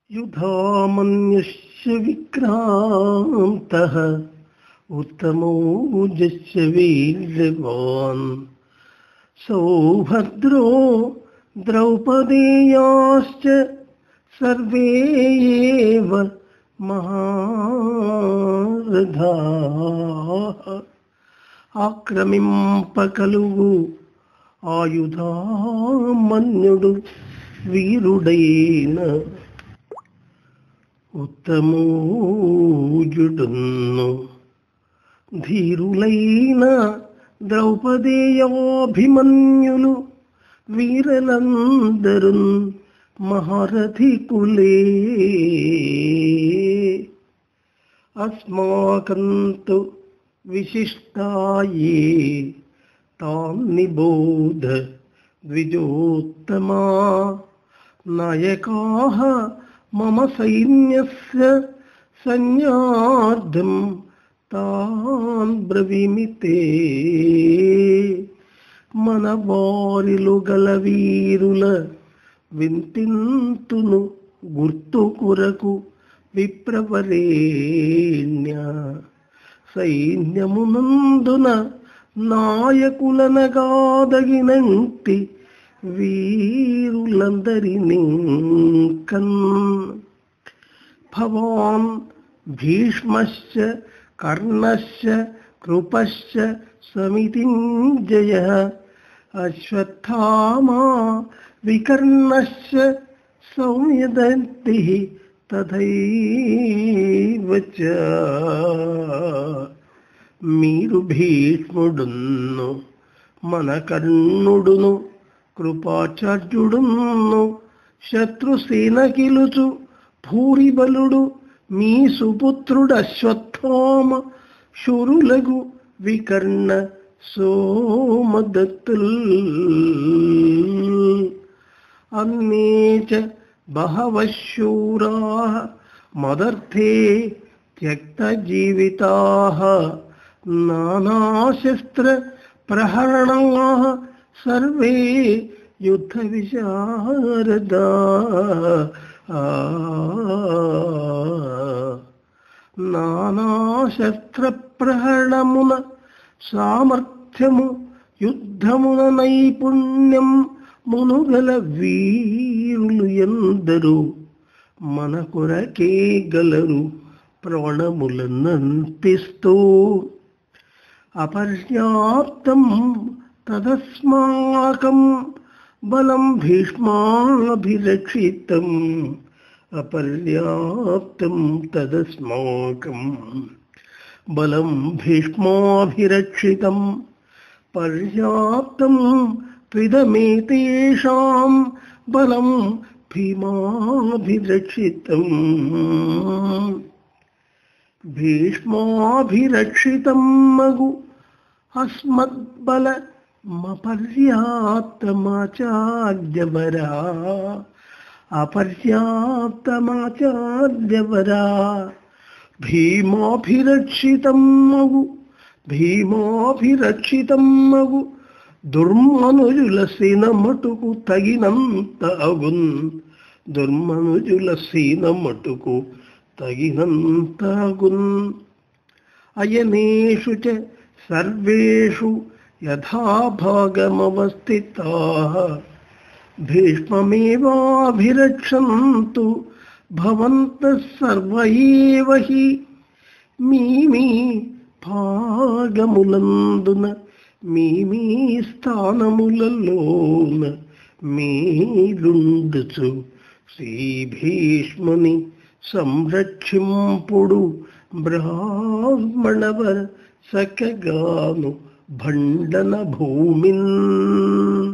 युधामन्यस्य विक्रान्तः उत्तमोजस्य वीर्यवान् सौभद्रो द्रौपदेयाश्च सर्वे एव महारथाः ఆక్రమింపకలుగు ఆయుధామన్యుడు వీరుడైన ఉత్తమూజుడున్ను ధీరులైన ద్రౌపదేయాభిమన్యులు వీరలందరు మహారథికులే అస్మాకంతు విశిష్టాయే తాం నిబోధ ద్విజోత్తమా నాయకాः మమ సైన్యస్య సైన్యార్థం తాన్ బ్రవీమితే మన వారిలు గల వీరుల వింతింతును గుర్తు కొరకు విప్రవరేణ్య సైన్యమునందున నాయకులనగాదగినంటి వీరులందరినీ కన్ భవాన్ భీష్మశ్చ కర్ణశ్చ కృపశ్చ సమితింజయ అశ్వత్థామా వికర్ణశ్చ సౌమ్యదంతి తథైవ చ మీరు భీష్ముడును మన కర్ణుడును కృపాచార్యుడును శత్రుసేన కిలుచు భూరిబలుడు మీ సుపుత్రుడు అశ్వత్థామ శురులగు వికర్ణ సోమదత్తుల్ అన్నే చ బహవः శూరాः మదర్థే త్యక్తజీవితాः నానాశస్త్రప్రహరణాः సర్వే యుద్ధవిశారదా నానాశస్త్రప్రహరణమున సామర్థ్యము యుద్ధమున నైపుణ్యం మునుగల వీరులు ఎందరు మన కొరకే గలరు ప్రాణములనంతిస్తూ అపర్యాప్తం తదస్మాకం బలం భీష్మాభిరక్షితం అపర్యాప్తం తదస్మాకం బలం భీష్మాభిరక్షితం పర్యాప్తం त्विदमेतेषां बलं भीमाभिरक्षितम् भीष्माभिरक्षितं मगु अस्मद्बलमपर्याप्तमाचार्यवरा అపర్యాప్తమాచార్యవరా భీమాభిరక్షితం మగు భీమాభిరక్షితం మగు దుర్మనుజుల సీన మటుకు తగినంత అగున్ దుర్మనుజుల సీన మటుకు తగినంత అగున్ అయనేషు చ సర్వేషు యథాభాగమవస్థితా భీష్మమేవాభిరక్షन्तు భవంతः సర్వ ఏవ హి మీ మీ భాగములందున మీ మీ స్థానములలోన మీరుండుచు శ్రీ భీష్ముని సంరక్షింపుడు బ్రాహ్మణవర సఖగాను భండన భూమిన్